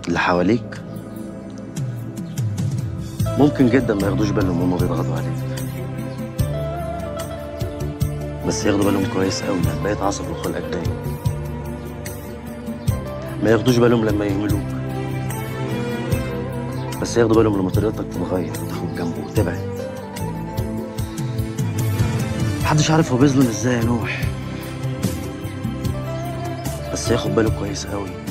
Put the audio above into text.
اللي حواليك ممكن جدا ما ياخدوش بالهم وهم بيضغطوا عليك بس ياخدوا بالهم كويس قوي انك بقيت عصب وخلقك ضيق ما ياخدوش بالهم لما يهملوك بس ياخدوا بالهم لما طريقتك تتغير وتاخد جنبه وتبعد محدش عارف هو بيظلم ازاي يا نوح بس ياخد باله كويس قوي